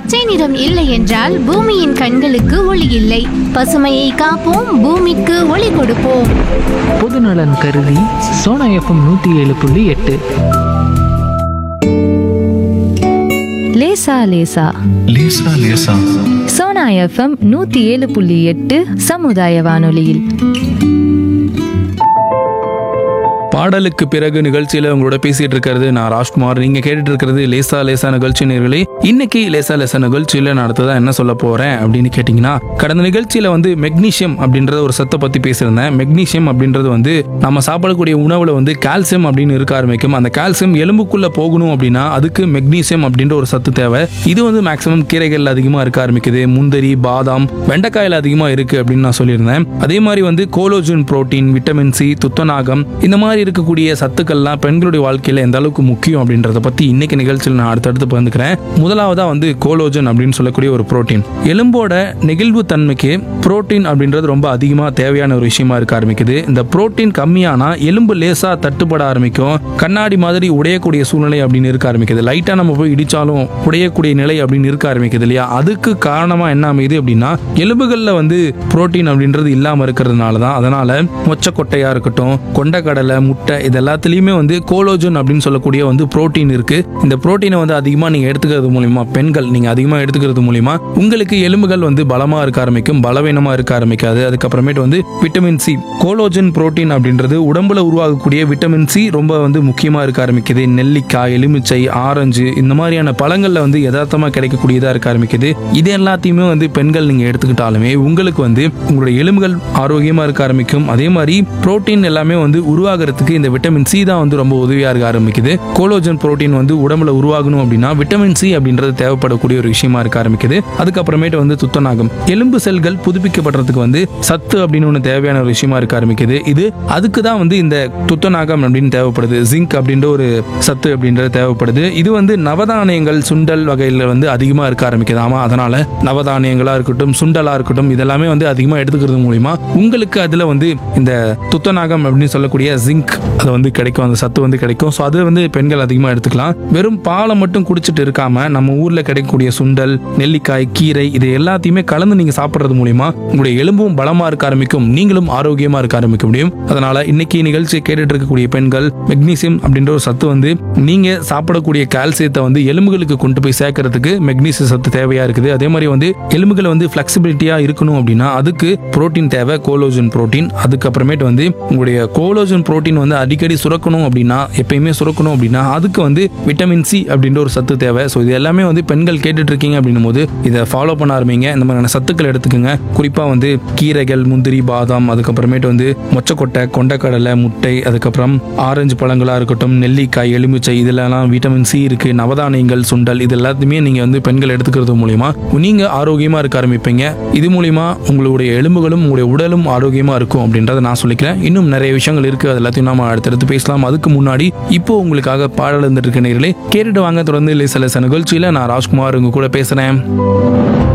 பச்சை நிறம் இல்லை என்றால் பூமியின் கண்களுக்கு ஒளி இல்லை பசுமையை காப்போம் பூமிக்கு ஒளி கொடுப்போம் பொதுநலன் கருதி சோனா எஃப்எம் நூற்றி ஏழு புள்ளி எட்டு லேசா லேசா லேசா லேசா சோனா எஃப்எம் நூத்தி ஏழு புள்ளி எட்டு சமுதாய வானொலியில் பாடலுக்கு பிறகு நிகழ்ச்சியில உங்களோட பேசிட்டு இருக்கிறது நான் ராஜ்குமார் நீங்க கேட்டுட்டு இருக்கிறது லேசா லேசா நிகழ்ச்சி நேர்களே இன்னைக்கு லேசா லேசா நிகழ்ச்சியில நான் அடுத்ததா என்ன சொல்ல போறேன் அப்படின்னு கேட்டீங்கன்னா கடந்த நிகழ்ச்சியில வந்து மெக்னீசியம் அப்படின்றத ஒரு சத்தை பத்தி பேசியிருந்தேன் மெக்னீசியம் அப்படின்றது வந்து நம்ம சாப்பிடக்கூடிய உணவுல வந்து கால்சியம் அப்படின்னு இருக்க ஆரம்பிக்கும் அந்த கால்சியம் எலும்புக்குள்ள போகணும் அப்படின்னா அதுக்கு மெக்னீசியம் அப்படின்ற ஒரு சத்து தேவை இது வந்து மேக்சிமம் கீரைகள்ல அதிகமா இருக்க ஆரம்பிக்குது முந்திரி பாதாம் வெண்டைக்காயில அதிகமா இருக்கு அப்படின்னு நான் சொல்லியிருந்தேன் அதே மாதிரி வந்து கோலோஜன் புரோட்டீன் விட்டமின் சி துத்தநாகம் இந்த மாதிரி இருக்கக்கூடிய சத்துக்கள்லாம் பெண்களுடைய வாழ்க்கையில எந்த அளவுக்கு முக்கியம் அப்படின்றத பத்தி இன்னைக்கு நிகழ்ச்சியில் நான் அடுத்தடுத்து பகிர்ந்துக்கிறேன் முதலாவதா வந்து கோலோஜன் அப்படின்னு சொல்லக்கூடிய ஒரு புரோட்டீன் எலும்போட நெகிழ்வு தன்மைக்கு புரோட்டீன் அப்படின்றது ரொம்ப அதிகமா தேவையான ஒரு விஷயமா இருக்க ஆரம்பிக்குது இந்த புரோட்டீன் கம்மியானா எலும்பு லேசா தட்டுப்பட ஆரம்பிக்கும் கண்ணாடி மாதிரி உடையக்கூடிய சூழ்நிலை அப்படின்னு இருக்க ஆரம்பிக்குது லைட்டா நம்ம போய் இடிச்சாலும் உடையக்கூடிய நிலை அப்படின்னு இருக்க ஆரம்பிக்குது இல்லையா அதுக்கு காரணமா என்ன அமையுது அப்படின்னா எலும்புகள்ல வந்து புரோட்டீன் அப்படின்றது இல்லாம இருக்கிறதுனால தான் அதனால மொச்சக்கொட்டையா இருக்கட்டும் கொண்டக்கடலை முட்டை இது எல்லாத்துலயுமே வந்து கோலோஜன் அப்படின்னு சொல்லக்கூடிய வந்து புரோட்டீன் இருக்கு இந்த புரோட்டீனை வந்து அதிகமா நீங்க எடுத்துக்கிறது மூலியமா பெண்கள் நீங்க அதிகமா எடுத்துக்கிறது மூலியமா உங்களுக்கு எலும்புகள் வந்து பலமா இருக்க ஆரம்பிக்கும் பலவீனமா இருக்க ஆரம்பிக்காது அதுக்கப்புறமேட்டு வந்து விட்டமின் சி கோலோஜன் புரோட்டீன் அப்படின்றது உடம்புல உருவாகக்கூடிய விட்டமின் சி ரொம்ப வந்து முக்கியமா இருக்க ஆரம்பிக்குது நெல்லிக்காய் எலுமிச்சை ஆரஞ்சு இந்த மாதிரியான பழங்கள்ல வந்து யதார்த்தமா கிடைக்கக்கூடியதா இருக்க ஆரம்பிக்குது இது எல்லாத்தையுமே வந்து பெண்கள் நீங்க எடுத்துக்கிட்டாலுமே உங்களுக்கு வந்து உங்களுடைய எலும்புகள் ஆரோக்கியமா இருக்க ஆரம்பிக்கும் அதே மாதிரி புரோட்டீன் எல்லாமே வந்து உருவாகிறதுக்கு இந்த விட்டமின் சி தான் வந்து ரொம்ப உதவியா இருக்க ஆரம்பிக்குது கோலோஜன் புரோட்டீன் வந்து உடம்புல உருவாகணும் அப்படின்னா விட்டமின் சி அப்படின்றது தேவைப்படக்கூடிய ஒரு விஷயமா இருக்க ஆரம்பிக்குது அதுக்கப்புறமேட்டு வந்து துத்தநாகம் எலும்பு செல்கள் புதுப்பிக்கப்படுறதுக்கு வந்து சத்து அப்படின்னு ஒன்று தேவையான ஒரு விஷயமா இருக்க ஆரம்பிக்குது இது அதுக்கு தான் வந்து இந்த துத்தநாகம் அப்படின்னு தேவைப்படுது ஜிங்க் அப்படின்ற ஒரு சத்து அப்படின்றது தேவைப்படுது இது வந்து நவதானியங்கள் சுண்டல் வகையில் வந்து அதிகமாக இருக்க ஆரம்பிக்குது ஆமா அதனால நவதானியங்களா இருக்கட்டும் சுண்டலா இருக்கட்டும் இதெல்லாமே வந்து அதிகமாக எடுத்துக்கிறது மூலியமா உங்களுக்கு அதுல வந்து இந்த துத்தநாகம் அப்படின்னு சொல்லக்கூடிய ஜிங்க் அது வந்து கிடைக்கும் அந்த சத்து வந்து கிடைக்கும் ஸோ அது வந்து பெண்கள் அதிகமாக எடுத்துக்கலாம் வெறும் பாலை மட்டும் குடிச்சிட்டு இருக்காம நம்ம ஊர்ல கிடைக்கக்கூடிய சுண்டல் நெல்லிக்காய் கீரை இது எல்லாத்தையுமே கலந்து நீங்க சாப்பிட்றது மூலியமா உங்களுடைய எலும்பும் பலமா இருக்க ஆரம்பிக்கும் நீங்களும் ஆரோக்கியமா இருக்க ஆரம்பிக்க முடியும் அதனால இன்னைக்கு நிகழ்ச்சியை கேட்டுட்டு இருக்கக்கூடிய பெண்கள் மெக்னீசியம் அப்படின்ற ஒரு சத்து வந்து நீங்க சாப்பிடக்கூடிய கால்சியத்தை வந்து எலும்புகளுக்கு கொண்டு போய் சேர்க்கறதுக்கு மெக்னீசியம் சத்து தேவையா இருக்குது அதே மாதிரி வந்து எலும்புகளை வந்து பிளெக்சிபிலிட்டியா இருக்கணும் அப்படின்னா அதுக்கு புரோட்டீன் தேவை கோலோஜன் புரோட்டீன் அதுக்கப்புறமேட்டு வந்து உங்களுடைய கோலோஜன் புரோட்டீன் வந்து அடிக்கடி சுரக்கணும் அப்படின்னா எப்பயுமே சுரக்கணும் அப்படின்னா அதுக்கு வந்து விட்டமின் சி அப்படின்ற ஒரு சத்து தேவை ஸோ இது எல்லாமே வந்து பெண்கள் கேட்டுட்டு இருக்கீங்க அப்படின்னும் போது இதை ஃபாலோ பண்ண ஆரம்பிங்க இந்த மாதிரியான சத்துக்கள் எடுத்துக்கோங்க குறிப்பா வந்து கீரைகள் முந்திரி பாதாம் அதுக்கப்புறமேட்டு வந்து மொச்சக்கொட்டை கொண்டக்கடலை முட்டை அதுக்கப்புறம் ஆரஞ்சு பழங்களா இருக்கட்டும் நெல்லிக்காய் எலுமிச்சை இதெல்லாம் விட்டமின் சி இருக்கு நவதானியங்கள் சுண்டல் இது எல்லாத்தையுமே நீங்க வந்து பெண்கள் எடுத்துக்கிறது மூலியமா நீங்க ஆரோக்கியமா இருக்க ஆரம்பிப்பீங்க இது மூலியமா உங்களுடைய எலும்புகளும் உங்களுடைய உடலும் ஆரோக்கியமா இருக்கும் அப்படின்றத நான் சொல்லிக்கிறேன் இன்னும் நிறைய விஷயங்கள் இருக்கு அது எல்லாத்தையும் நாம அடுத்தடுத்து பேசலாம் அதுக்கு முன்னாடி இப்போ உங்களுக்காக பாடல் இருந்துட்டு இருக்க நேர்களே கேட்டுட்டு வாங்க தொடர்ந்து இல்லை சில சில நிகழ்ச்சியில நான் ராஜ்குமார் உங்க கூட பேசுறேன்